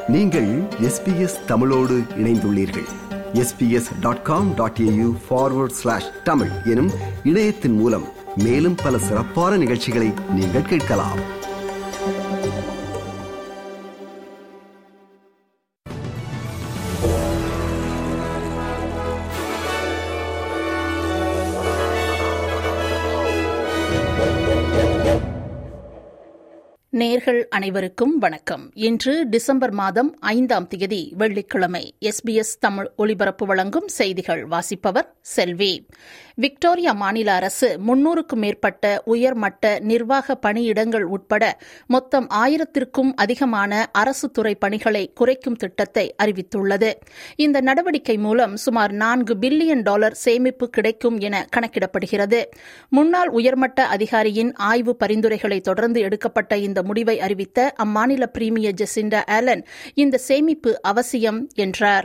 நீங்கள் எஸ்பிஎஸ் தமிழோடு இணைந்துள்ளீர்கள் SBS dot com dot AU forward slash Tamil எனும் இணையத்தின் மூலம் மேலும் பல சிறப்பான நிகழ்ச்சிகளை நீங்கள் கேட்கலாம் நேர்கள் அனைவருக்கும் வணக்கம் இன்று டிசம்பர் மாதம் ஐந்தாம் தேதி வெள்ளிக்கிழமை எஸ்பிஎஸ் தமிழ் ஒலிபரப்பு வழங்கும் செய்திகள் வாசிப்பவர் செல்வி விக்டோரியா மாநில அரசு முன்னூறுக்கும் மேற்பட்ட உயர்மட்ட நிர்வாக பணியிடங்கள் உட்பட மொத்தம் ஆயிரத்திற்கும் அதிகமான அரசு துறை பணிகளை குறைக்கும் திட்டத்தை அறிவித்துள்ளது இந்த நடவடிக்கை மூலம் சுமார் நான்கு பில்லியன் டாலர் சேமிப்பு கிடைக்கும் என கணக்கிடப்படுகிறது முன்னாள் உயர்மட்ட அதிகாரியின் ஆய்வு பரிந்துரைகளை தொடர்ந்து எடுக்கப்பட்ட இந்த முடிவை அறிவித்த அம்மாநில பிரீமியர் ஜெசிண்டா ஆலன் இந்த சேமிப்பு அவசியம் என்றார்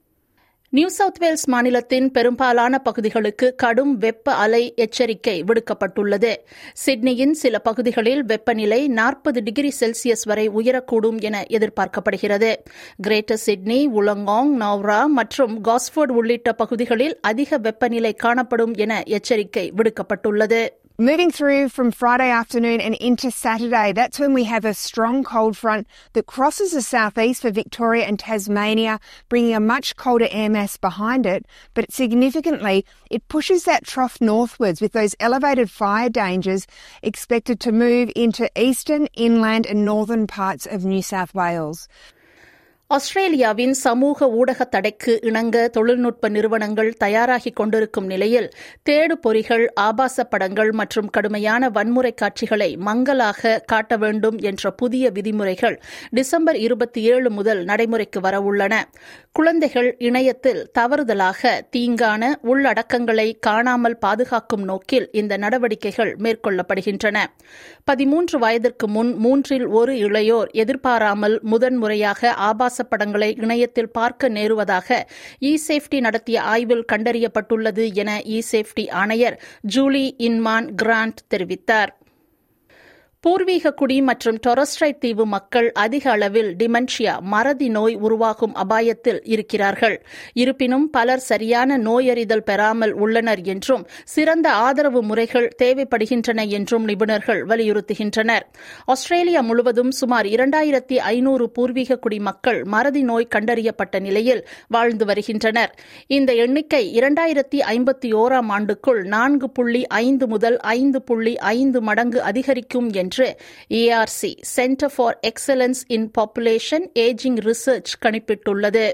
நியூ சவுத் வேல்ஸ் மாநிலத்தின் பெரும்பாலான பகுதிகளுக்கு கடும் வெப்ப அலை எச்சரிக்கை விடுக்கப்பட்டுள்ளது சிட்னியின் சில பகுதிகளில் வெப்பநிலை நாற்பது டிகிரி செல்சியஸ் வரை உயரக்கூடும் என எதிர்பார்க்கப்படுகிறது கிரேட்டர் சிட்னி உலங்காங் நவ்ரா மற்றும் காஸ்போர்ட் உள்ளிட்ட பகுதிகளில் அதிக வெப்பநிலை காணப்படும் என எச்சரிக்கை விடுக்கப்பட்டுள்ளது Moving through from Friday afternoon and into Saturday, that's when we have a strong cold front that crosses the southeast for Victoria and Tasmania, bringing a much colder air mass behind it. But significantly, it pushes that trough northwards with those elevated fire dangers expected to move into eastern, inland, and northern parts of New South Wales. ஆஸ்திரேலியாவின் சமூக ஊடக தடைக்கு இணங்க தொழில்நுட்ப நிறுவனங்கள் தயாராகி கொண்டிருக்கும் நிலையில் தேடு பொறிகள் ஆபாச படங்கள் மற்றும் கடுமையான வன்முறை காட்சிகளை மங்கலாக காட்ட வேண்டும் என்ற புதிய விதிமுறைகள் டிசம்பர் இருபத்தி ஏழு முதல் நடைமுறைக்கு வரவுள்ளன குழந்தைகள் இணையத்தில் தவறுதலாக தீங்கான உள்ளடக்கங்களை காணாமல் பாதுகாக்கும் நோக்கில் இந்த நடவடிக்கைகள் மேற்கொள்ளப்படுகின்றன பதிமூன்று வயதிற்கு முன் மூன்றில் ஒரு இளையோர் எதிர்பாராமல் முதன்முறையாக ஆபாச படங்களை இணையத்தில் பார்க்க நேருவதாக இ சேஃப்டி நடத்திய ஆய்வில் கண்டறியப்பட்டுள்ளது என இ சேஃப்டி ஆணையர் ஜூலி இன்மான் கிராண்ட் தெரிவித்தார் பூர்வீக குடி மற்றும் டொரஸ்ட்ரைட் தீவு மக்கள் அதிக அளவில் டிமென்ஷியா மறதி நோய் உருவாகும் அபாயத்தில் இருக்கிறார்கள் இருப்பினும் பலர் சரியான நோயறிதல் பெறாமல் உள்ளனர் என்றும் சிறந்த ஆதரவு முறைகள் தேவைப்படுகின்றன என்றும் நிபுணர்கள் வலியுறுத்துகின்றனர் ஆஸ்திரேலியா முழுவதும் சுமார் இரண்டாயிரத்தி ஐநூறு பூர்வீக குடி மக்கள் மறதி நோய் கண்டறியப்பட்ட நிலையில் வாழ்ந்து வருகின்றனர் இந்த எண்ணிக்கை இரண்டாயிரத்தி ஐம்பத்தி ஓராம் ஆண்டுக்குள் நான்கு புள்ளி ஐந்து முதல் ஐந்து புள்ளி ஐந்து மடங்கு அதிகரிக்கும் என்று என்று ARC centre for excellence in population ageing research கணிப்பிட்டுள்ளது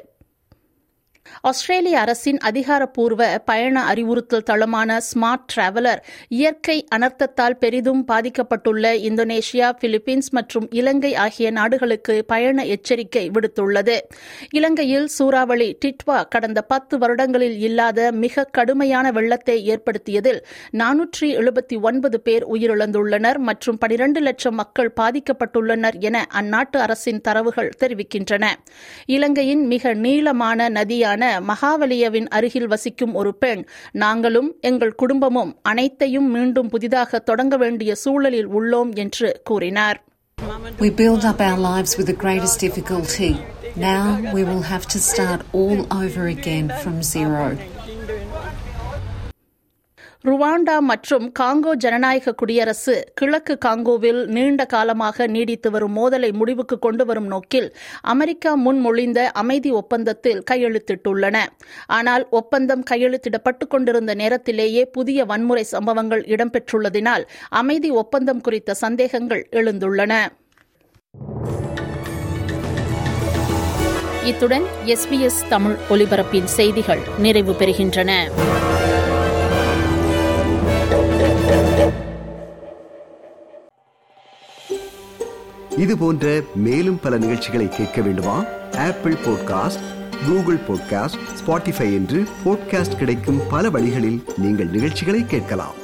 ஆஸ்திரேலிய அரசின் அதிகாரப்பூர்வ பயண அறிவுறுத்தல் தளமான ஸ்மார்ட் டிராவலர் இயற்கை அனர்த்தத்தால் பெரிதும் பாதிக்கப்பட்டுள்ள இந்தோனேஷியா பிலிப்பீன்ஸ் மற்றும் இலங்கை ஆகிய நாடுகளுக்கு பயண எச்சரிக்கை விடுத்துள்ளது இலங்கையில் சூறாவளி டிட்வா கடந்த பத்து வருடங்களில் இல்லாத மிக கடுமையான வெள்ளத்தை ஏற்படுத்தியதில் நானூற்றி எழுபத்தி ஒன்பது பேர் உயிரிழந்துள்ளனர் மற்றும் பனிரண்டு லட்சம் மக்கள் பாதிக்கப்பட்டுள்ளனர் என அந்நாட்டு அரசின் தரவுகள் தெரிவிக்கின்றன இலங்கையின் மிக நீளமான நதியான நதியான மகாவலியவின் அருகில் வசிக்கும் ஒரு பெண் நாங்களும் எங்கள் குடும்பமும் அனைத்தையும் மீண்டும் புதிதாக தொடங்க வேண்டிய சூழலில் உள்ளோம் என்று கூறினார் We build up our lives with the greatest difficulty. Now we will have to start all over again from zero. Rwanda மற்றும் காங்கோ ஜனநாயக குடியரசு கிழக்கு காங்கோவில் நீண்ட காலமாக நீடித்து வரும் மோதலை முடிவுக்கு கொண்டு வரும் நோக்கில் அமெரிக்கா முன்மொழிந்த அமைதி ஒப்பந்தத்தில் கையெழுத்திட்டுள்ளன ஆனால் ஒப்பந்தம் கையெழுத்திடப்பட்டுக் கொண்டிருந்த நேரத்திலேயே புதிய வன்முறை சம்பவங்கள் இடம்பெற்றுள்ளதினால் அமைதி ஒப்பந்தம் குறித்த சந்தேகங்கள் எழுந்துள்ளன இத்துடன் எஸ்பிஎஸ் தமிழ் ஒலிபரப்பின் செய்திகள் நிறைவு பெறுகின்றன இது போன்ற மேலும் பல நிகழ்ச்சிகளை கேட்க வேண்டுமா Apple podcast Google podcast Spotify என்று பாட்காஸ்ட் கிடைக்கும் பல வழிகளில் நீங்கள் நிகழ்ச்சிகளை கேட்கலாம்